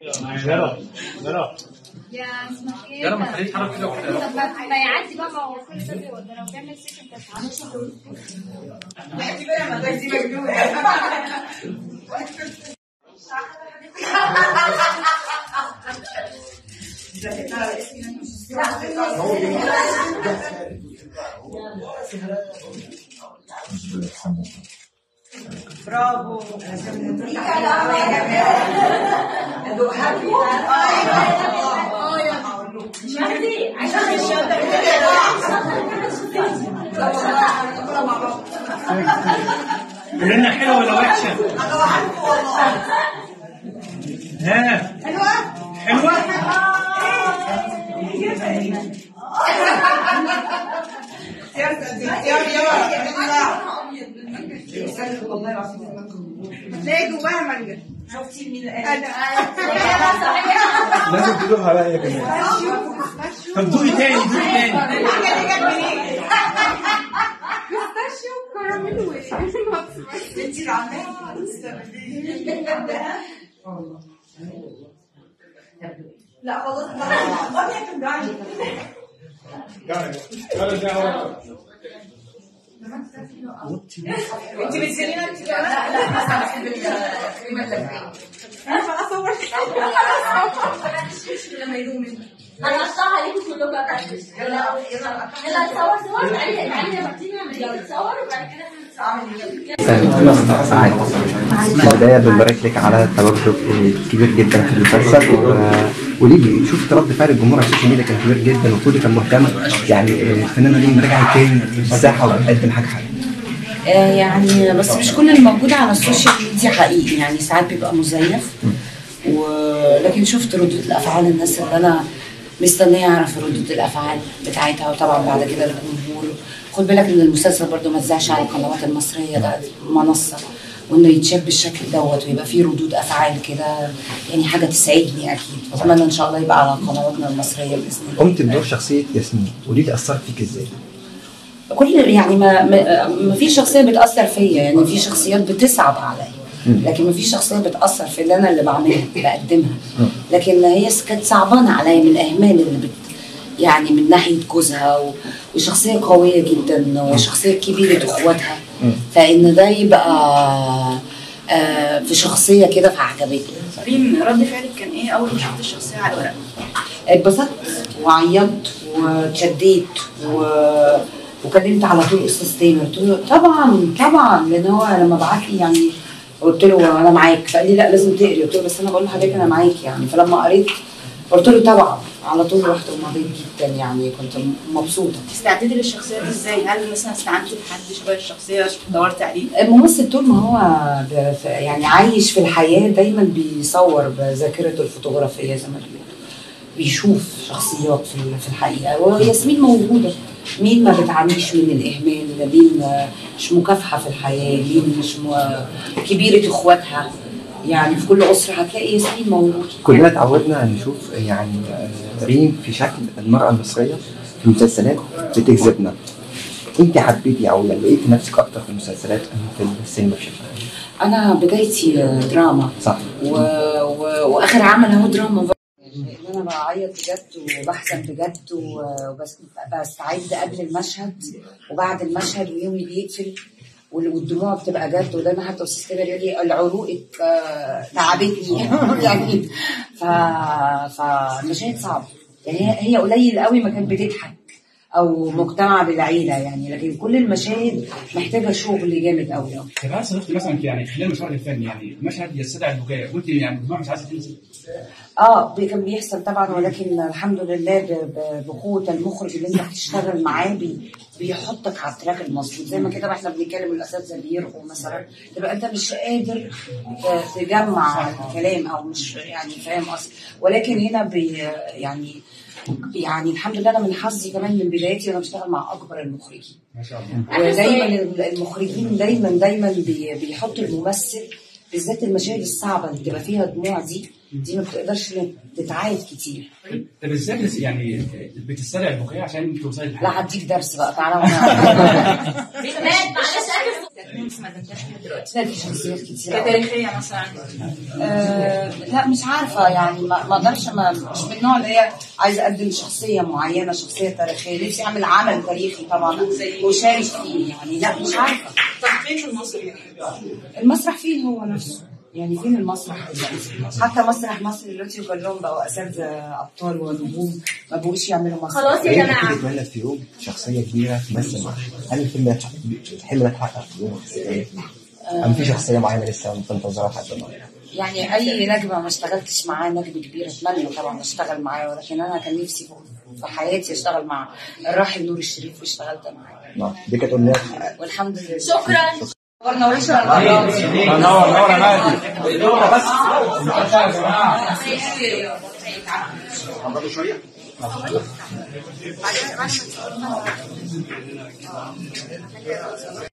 جرب جرب يا اسمك ايه؟ يلا ما تخليه يتحرك كده واحده طب ما ما يعدي بقى ما هو كل ده بيقعد لو بيعمل سيشن كانت برافو قولنا حلوه ولا وحشه؟ ها حلوه؟ تلاقي جواها مانجا شفتي مين انا لازم تدوقها بقى هي كمان طب دوقي تاني دوقي تاني المانجا دي جت منين؟ بيستاشيو كراميل وايه؟ انت اللي عاملاها لا خلاص ما بيحكم انت بتسالينا انت كمان؟ لا لا بس انا بحب الكريمه اللبنيه انا اصور لما يدوم مني انا قطعها عليكم كلكم يا كابتن يلا يلا يلا نصور صور تعالي تعالي يا مارتينا نعمل ايه نصور وبعد كده بداية بنبارك لك على التوجه الكبير جدا في المسلسل وقولي لي شفت رد فعل الجمهور على السوشيال ميديا كان كبير جدا وكله كان مهتم يعني الفنانة دي رجعت تاني الساحة وبتقدم حاجة حلوة آه، يعني بس مش كل اللي موجود على السوشيال ميديا حقيقي يعني ساعات بيبقى مزيف ولكن شفت ردود الافعال الناس اللي انا مستنيه اعرف ردود الافعال بتاعتها وطبعا بعد كده الجمهور خد بالك ان المسلسل برضو ما اتذاعش على القنوات المصريه ده منصه وانه يتشاف بالشكل دوت ويبقى فيه ردود افعال كده يعني حاجه تسعدني اكيد اتمنى ان شاء الله يبقى على قنواتنا المصريه باذن الله قمت بدور شخصية ياسمين قولي لي أثرت فيك ازاي؟ كل يعني ما ما- ما في شخصيه بتاثر فيا يعني في شخصيات بتصعب عليا لكن ما في شخصيه بتاثر في اللي انا اللي بعملها بقدمها لكن هي س- كانت صعبانه عليا من الاهمال اللي بت يعني من ناحيه جوزها و- وشخصيه قويه جدا وشخصيه كبيره اخواتها فان ده يبقى آه، في شخصيه كده فعجبتني ريم رد فعلك كان ايه اول ما شفت الشخصيه على الورق؟ اتبسطت وعيطت واتشديت و... وكلمت على طول استاذ تامر قلت له طبعا طبعا لان هو لما بعت لي يعني قلت له انا معاك فقال لي لا لازم تقري قلت له بس انا بقول لحضرتك انا معاك يعني فلما قريت قلت له طبعا على طول رحت ومضيت جدا يعني كنت مبسوطه استعدتي للشخصيه دي ازاي؟ هل مثلا استعنتي بحد شبه الشخصيه دورت عليه؟ الممثل طول ما هو ب- ف- يعني عايش في الحياة دايما بيصور بذاكرته الفوتوغرافية زي ما بيقولوا بيشوف شخصيات في ال- في الحقيقة وياسمين موجودة مين ما بتعانيش من الإهمال مين مش مكافحة في الحياة مين مش م... كبيرة إخواتها يعني في كل أسرة هتلاقي ياسمين موجودة كلنا اتعودنا نشوف يعني آه، ريم في شكل المرأة المصرية في المسلسلات بتجذبنا انت حبيتي او لقيتي نفسك اكتر في المسلسلات ام في السينما بشكل عام أنا بدايتي دراما صح و... و... واخر عمل هو دراما بقى. يعني ان انا بعيط بجد وبحزن بجد وبس بستعد قبل المشهد وبعد المشهد ويومي بيقفل وال- والدموع بتبقى جد ودايما حتى استاذ تامر يقول لي العروق آه، تعبتني يعني ف فمشاهد صعبه يعني هي هي قليل قوي ما كانت بتضحك او مجتمع بالعيله يعني لكن كل المشاهد محتاجه شغل جامد قوي قوي طب هل صادفت مثلا في يعني خلال مشوارك الفني يعني مشهد يستدعي البكاء وانت يعني الدموع مش عايزه تنزل اه بي- كان بيحصل طبعا ولكن الحمد لله ب- ب- بقوه المخرج اللي انت بتشتغل معاه بي بيحطك على التراك المظبوط زي ما كده احنا بنتكلم الاساتذه بيرقوا مثلا تبقى انت مش قادر ت- تجمع الكلام او مش يعني فاهم قصدي ولكن هنا بي يعني يعني الحمد لله انا من حظي كمان من بدايتي انا بشتغل مع اكبر المخرجين ما شاء الله ودايما المخرجين دايما دايما بي- بيحطوا الممثل بالذات المشاهد الصعبه اللي بتبقى فيها دموع دي دي ما بتقدرش تتعاد كتير طب ازاي بس- يعني بتستدعي البكاء عشان توصلي لا للحاجه هديك درس بقى تعالى وانا معلش اخر ما قدمتهاش لحد دلوقتي لا في شخصيات كتير أوي. كتاريخية مثلا آه لا مش عارفه يعني ما ما اقدرش ما مش من النوع اللي هي عايزه اقدم شخصيه معينه شخصيه تاريخيه نفسي اعمل عمل تاريخي طبعا وشارك فيه يعني لا مش عارفه طب فين في المسرح؟ المسرح فين هو نفسه يعني فين المسرح دلوقتي حتى مسرح مصر دلوقتي كلهم بقوا اساتذه ابطال ونجوم ما بقوش يعملوا مسرح خلاص يا هي جماعة كنت تتمنى في يوم شخصيه كبيره تمثل معاك هل الفيلم ده الحلم ده اتحقق في يوم أم في شخصيه معينه لسه بتنتظرها لحد النهارده؟ يعني اي نجمه ما اشتغلتش معاه نجم كبير اتمنى طبعا اشتغل معاه ولكن انا كان نفسي في حياتي اشتغل مع الراحل نور الشريف واشتغلت معاه نعم دي كانت امنيه والحمد لله شكرا نورنا وش المرة دي. نور نور يا مهدي شويه